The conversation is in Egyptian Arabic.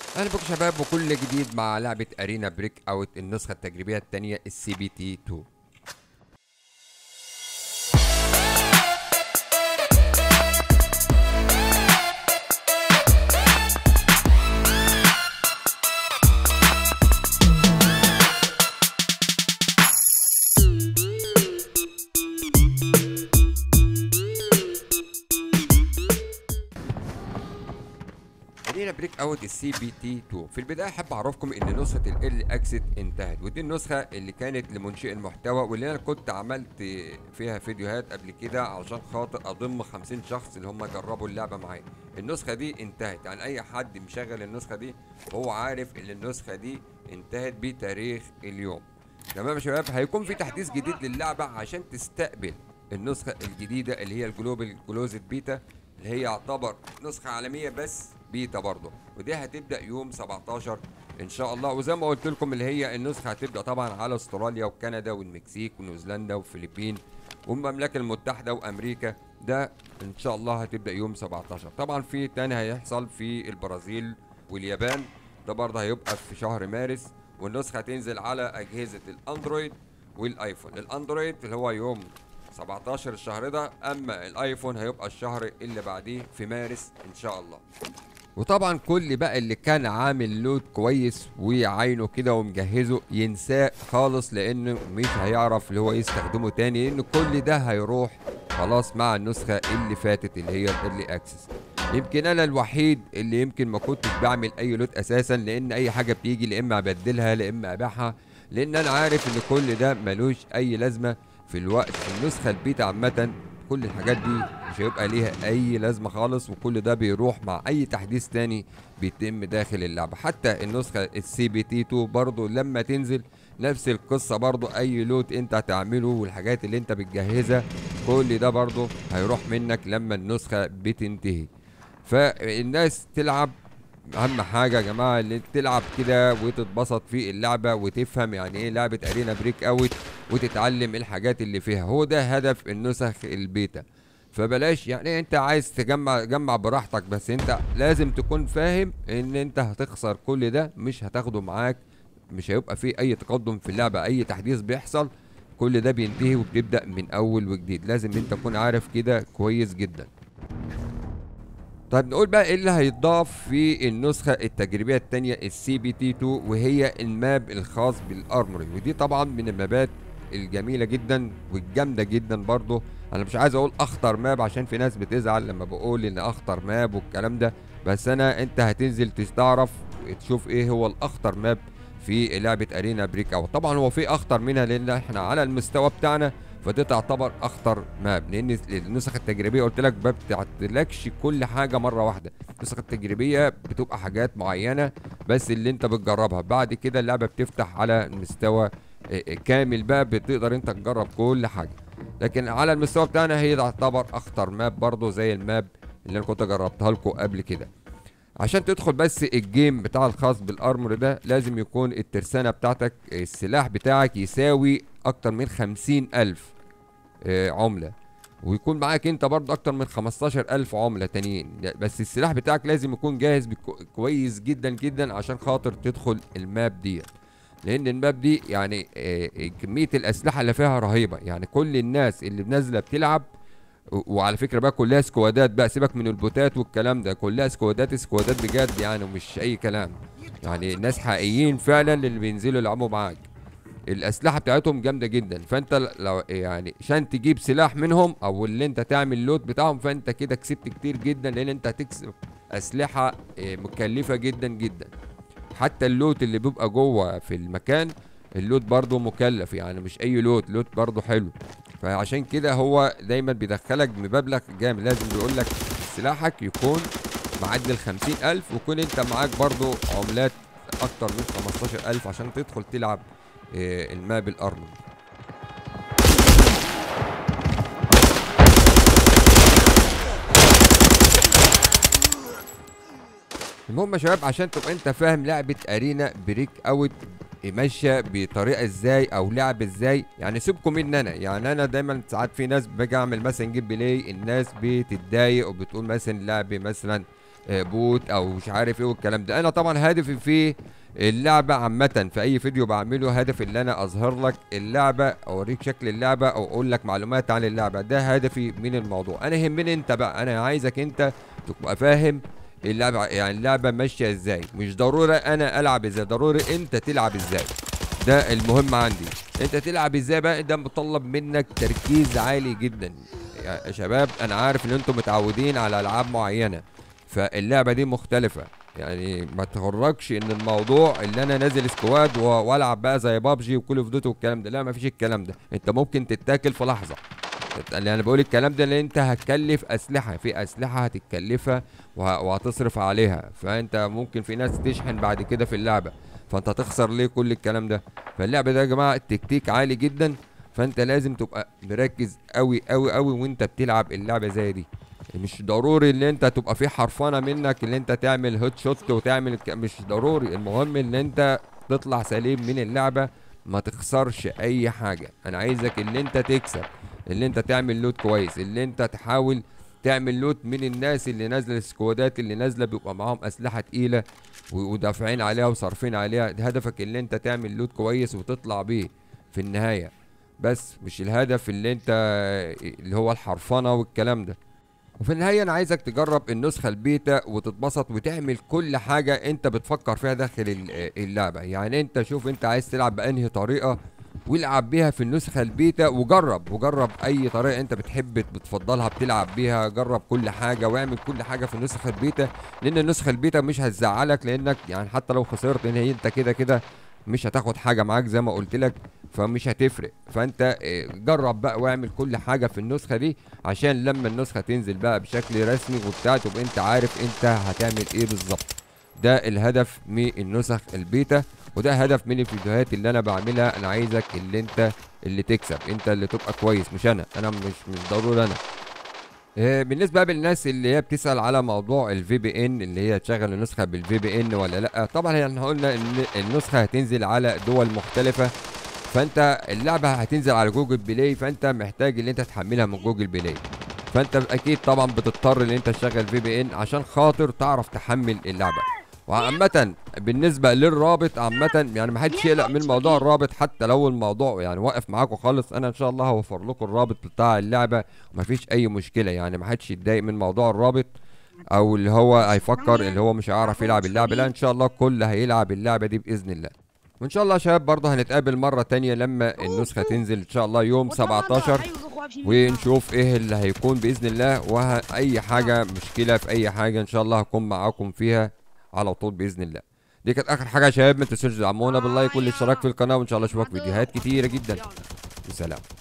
اهلا بكم شباب وكل جديد مع لعبة ارينا بريك اوت النسخة التجريبية التانية السي بي تي 2 ادينا بريك اوت السي بي تي 2 في البدايه احب اعرفكم ان نسخه ال اكسيت انتهت ودي النسخه اللي كانت لمنشئ المحتوى واللي انا كنت عملت فيها فيديوهات قبل كده علشان خاطر اضم 50 شخص اللي هم جربوا اللعبه معايا النسخه دي انتهت يعني اي حد مشغل النسخه دي هو عارف ان النسخه دي انتهت بتاريخ اليوم تمام يا شباب هيكون في تحديث جديد للعبه عشان تستقبل النسخه الجديده اللي هي الجلوبال كلوزد بيتا اللي هي يعتبر نسخه عالميه بس بيتا برضه ودي هتبدا يوم 17 ان شاء الله وزي ما قلت لكم اللي هي النسخه هتبدا طبعا على استراليا وكندا والمكسيك ونيوزيلندا والفلبين والمملكه المتحده وامريكا ده ان شاء الله هتبدا يوم 17 طبعا في تاني هيحصل في البرازيل واليابان ده برضه هيبقى في شهر مارس والنسخه هتنزل على اجهزه الاندرويد والايفون الاندرويد اللي هو يوم 17 الشهر ده اما الايفون هيبقى الشهر اللي بعديه في مارس ان شاء الله وطبعا كل بقى اللي كان عامل لود كويس وعينه كده ومجهزه ينساه خالص لانه مش هيعرف اللي هو يستخدمه تاني لان كل ده هيروح خلاص مع النسخة اللي فاتت اللي هي الايرلي اكسس يمكن انا الوحيد اللي يمكن ما كنتش بعمل اي لود اساسا لان اي حاجة بتيجي لا اما ابدلها لا اما ابيعها لان انا عارف ان كل ده ملوش اي لازمة في الوقت في النسخة البيتا عامة كل الحاجات دي مش هيبقى ليها اي لازمه خالص وكل ده بيروح مع اي تحديث تاني بيتم داخل اللعبه حتى النسخه السي بي تي 2 برضو لما تنزل نفس القصه برضو اي لوت انت هتعمله والحاجات اللي انت بتجهزها كل ده برضو هيروح منك لما النسخه بتنتهي فالناس تلعب اهم حاجه يا جماعه اللي تلعب كده وتتبسط في اللعبه وتفهم يعني ايه لعبه ارينا بريك اوت وتتعلم الحاجات اللي فيها هو ده هدف النسخ البيتا فبلاش يعني انت عايز تجمع جمع براحتك بس انت لازم تكون فاهم ان انت هتخسر كل ده مش هتاخده معاك مش هيبقى فيه اي تقدم في اللعبه اي تحديث بيحصل كل ده بينتهي وبتبدا من اول وجديد لازم انت تكون عارف كده كويس جدا طيب نقول بقى ايه اللي هيتضاف في النسخة التجريبية التانية السي بي تي 2 وهي الماب الخاص بالارموري ودي طبعا من المابات الجميلة جدا والجامدة جدا برضه انا مش عايز اقول اخطر ماب عشان في ناس بتزعل لما بقول ان اخطر ماب والكلام ده بس انا انت هتنزل تعرف تشوف ايه هو الاخطر ماب في لعبة ارينا بريك اوت طبعا هو في اخطر منها لان احنا على المستوى بتاعنا فدي تعتبر اخطر ماب لان النسخ التجريبيه قلت لك ما بتعتلكش كل حاجه مره واحده النسخ التجريبيه بتبقى حاجات معينه بس اللي انت بتجربها بعد كده اللعبه بتفتح على مستوى كامل بقى بتقدر انت تجرب كل حاجه لكن على المستوى بتاعنا هي تعتبر اخطر ماب برضو زي الماب اللي انا كنت جربتها لكم قبل كده عشان تدخل بس الجيم بتاع الخاص بالارمور ده لازم يكون الترسانة بتاعتك السلاح بتاعك يساوي اكتر من خمسين الف آه عملة ويكون معاك انت برضه اكتر من خمستاشر الف عملة تانيين بس السلاح بتاعك لازم يكون جاهز كويس جدا جدا عشان خاطر تدخل الماب ديت لان الماب دي يعني آه كمية الاسلحة اللي فيها رهيبة يعني كل الناس اللي نازلة بتلعب وعلى فكره بقى كلها سكوادات بقى سيبك من البوتات والكلام ده كلها سكوادات سكوادات بجد يعني ومش اي كلام يعني ناس حقيقيين فعلا اللي بينزلوا يلعبوا معاك الاسلحه بتاعتهم جامده جدا فانت لو يعني عشان تجيب سلاح منهم او اللي انت تعمل لوت بتاعهم فانت كده كسبت كتير جدا لان انت هتكسب اسلحه مكلفه جدا جدا حتى اللوت اللي بيبقى جوه في المكان اللوت برضه مكلف يعني مش اي لوت لوت برضه حلو فعشان كده هو دايما بيدخلك بمبلغ جامد لازم بيقول لك سلاحك يكون معدي ال 50000 ويكون انت معاك برضو عملات اكتر من 15000 عشان تدخل تلعب اه الماب الارمن المهم يا شباب عشان تبقى انت فاهم لعبه ارينا بريك اوت ماشيه بطريقه ازاي او لعب ازاي يعني سيبكم مني انا يعني انا دايما ساعات في ناس باجي اعمل مثلا جيم بلاي الناس بتتضايق وبتقول مثلا لعب مثلا آه، بوت او مش عارف ايه والكلام ده انا طبعا هدفي في اللعبة عامة في أي فيديو بعمله هدفي اللي أنا أظهر لك اللعبة أوريك شكل اللعبة أو أقول لك معلومات عن اللعبة ده هدفي من الموضوع أنا يهمني أنت بقى أنا عايزك أنت تبقى فاهم اللعبة يعني اللعبة ماشية إزاي مش ضروري أنا ألعب إزاي ضروري أنت تلعب إزاي ده المهم عندي أنت تلعب إزاي بقى ده متطلب منك تركيز عالي جدا يا شباب أنا عارف إن أنتم متعودين على ألعاب معينة فاللعبة دي مختلفة يعني ما تغركش ان الموضوع اللي انا نازل سكواد و- والعب بقى زي بابجي وكل اوف دوتي والكلام ده لا ما فيش الكلام ده انت ممكن تتاكل في لحظه اللي انا بقول الكلام ده اللي انت هتكلف اسلحه في اسلحه هتتكلفها وه- وهتصرف عليها فانت ممكن في ناس تشحن بعد كده في اللعبه فانت هتخسر ليه كل الكلام ده فاللعبه ده يا جماعه التكتيك عالي جدا فانت لازم تبقى مركز قوي قوي قوي وانت بتلعب اللعبه زي دي مش ضروري ان انت تبقى في حرفنه منك ان انت تعمل هيد شوت وتعمل الك- مش ضروري المهم ان انت تطلع سليم من اللعبه ما تخسرش اي حاجه انا عايزك ان انت تكسب ان انت تعمل لوت كويس ان انت تحاول تعمل لوت من الناس اللي نازله السكوادات اللي نازله بيبقى معاهم اسلحه تقيله و- ودافعين عليها وصارفين عليها ده هدفك ان انت تعمل لوت كويس وتطلع بيه في النهايه بس مش الهدف اللي انت اللي هو الحرفنه والكلام ده وفي النهاية أنا عايزك تجرب النسخة البيتا وتتبسط وتعمل كل حاجة أنت بتفكر فيها داخل ال- اللعبة يعني أنت شوف أنت عايز تلعب بأنهي طريقة والعب بيها في النسخة البيتا وجرب وجرب أي طريقة أنت بتحب بتفضلها بتلعب بيها جرب كل حاجة واعمل كل حاجة في النسخة البيتا لأن النسخة البيتا مش هتزعلك لأنك يعني حتى لو خسرت إن هي أنت كده كده مش هتاخد حاجة معاك زي ما قلت لك فمش هتفرق فانت آه، جرب بقى واعمل كل حاجه في النسخه دي عشان لما النسخه تنزل بقى بشكل رسمي وبتاع تبقى انت عارف انت هتعمل ايه بالظبط ده الهدف من النسخ البيتا وده هدف من الفيديوهات اللي انا بعملها انا عايزك اللي انت اللي تكسب انت اللي تبقى كويس مش انا انا مش مش ضروري انا آه، بالنسبه بقى للناس اللي هي بتسال على موضوع الفي بي ان اللي هي تشغل النسخه بالفي بي ان ولا لا طبعا هي احنا قلنا ان النسخه هتنزل على دول مختلفه فانت اللعبه هتنزل على جوجل بلاي فانت محتاج ان انت تحملها من جوجل بلاي فانت اكيد طبعا بتضطر ان انت تشغل في بي ان عشان خاطر تعرف تحمل اللعبه وعامة بالنسبة للرابط عامة يعني ما حدش يقلق من موضوع الرابط حتى لو الموضوع يعني واقف معاكم خالص انا ان شاء الله هوفر لكم الرابط بتاع اللعبة ومفيش اي مشكلة يعني ما حدش يتضايق من موضوع الرابط او اللي هو هيفكر اللي هو مش هيعرف يلعب اللعبة لا ان شاء الله الكل هيلعب اللعبة دي باذن الله وان شاء الله يا شباب برضه هنتقابل مرة تانية لما النسخة تنزل ان شاء الله يوم 17 ونشوف ايه اللي هيكون باذن الله واي حاجه مشكله في اي حاجه ان شاء الله هكون معاكم فيها على طول باذن الله دي كانت اخر حاجه يا شباب ما تنسوش تدعمونا باللايك والاشتراك في القناه وان شاء الله اشوفك فيديوهات كتيره جدا وسلام